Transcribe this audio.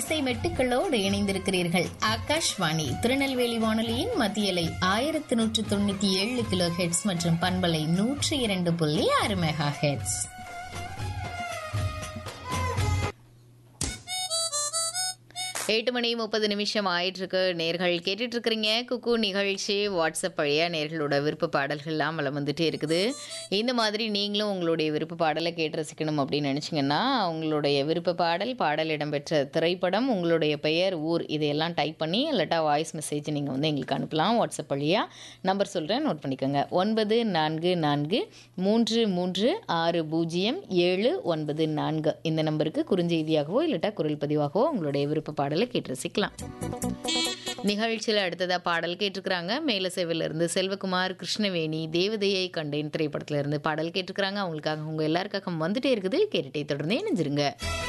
இசை மெட்டுக்களோடு இணைந்திருக்கிறீர்கள் ஆகாஷ்வாணி திருநெல்வேலி வானொலியின் மத்தியலை ஆயிரத்தி நூற்று தொண்ணூத்தி ஏழு கிலோ ஹெட்ஸ் மற்றும் பண்பலை நூற்றி இரண்டு புள்ளி ஆறு மெகா ஹெட்ஸ் எட்டு மணி முப்பது நிமிஷம் ஆயிட்டு இருக்கு நேர்கள் கேட்டுட்டு இருக்கிறீங்க குக்கு நிகழ்ச்சி வாட்ஸ்அப் வழியா நேர்களோட விருப்ப பாடல்கள்லாம் வளம் வந்துட்டே இருக்குது இந்த மாதிரி நீங்களும் உங்களுடைய விருப்ப பாடலை கேட்டு ரசிக்கணும் அப்படின்னு நினச்சிங்கன்னா உங்களுடைய விருப்ப பாடல் பாடல் இடம்பெற்ற திரைப்படம் உங்களுடைய பெயர் ஊர் இதையெல்லாம் டைப் பண்ணி இல்லாட்டா வாய்ஸ் மெசேஜ் நீங்கள் வந்து எங்களுக்கு அனுப்பலாம் வாட்ஸ்அப் வழியா நம்பர் சொல்கிறேன் நோட் பண்ணிக்கோங்க ஒன்பது நான்கு நான்கு மூன்று மூன்று ஆறு பூஜ்ஜியம் ஏழு ஒன்பது நான்கு இந்த நம்பருக்கு குறுஞ்செய்தியாகவோ இல்லாட்டா குரல் பதிவாகவோ உங்களுடைய விருப்ப பாடலை கேட்டு ரசிக்கலாம் நிகழ்ச்சியில் அடுத்ததாக பாடல் கேட்டிருக்கிறாங்க மேலசேவையில் இருந்து செல்வகுமார் கிருஷ்ணவேணி தேவதையை கண்டேன் திரைப்படத்துல இருந்து பாடல் கேட்டிருக்கிறாங்க அவங்களுக்காக உங்க எல்லாருக்காக வந்துட்டே இருக்குது கேட்டுட்டே தொடர்ந்து இணைஞ்சிருங்க